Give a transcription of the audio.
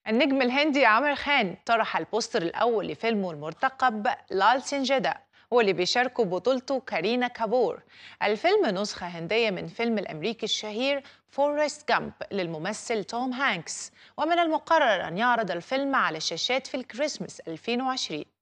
النجم الهندي عامر خان طرح البوستر الأول لفيلمه المرتقب لال سنجدا واللي بيشاركوا بطولته كارينا كابور الفيلم نسخة هندية من فيلم الأمريكي الشهير فورست جامب للممثل توم هانكس ومن المقرر أن يعرض الفيلم على الشاشات في الكريسماس 2020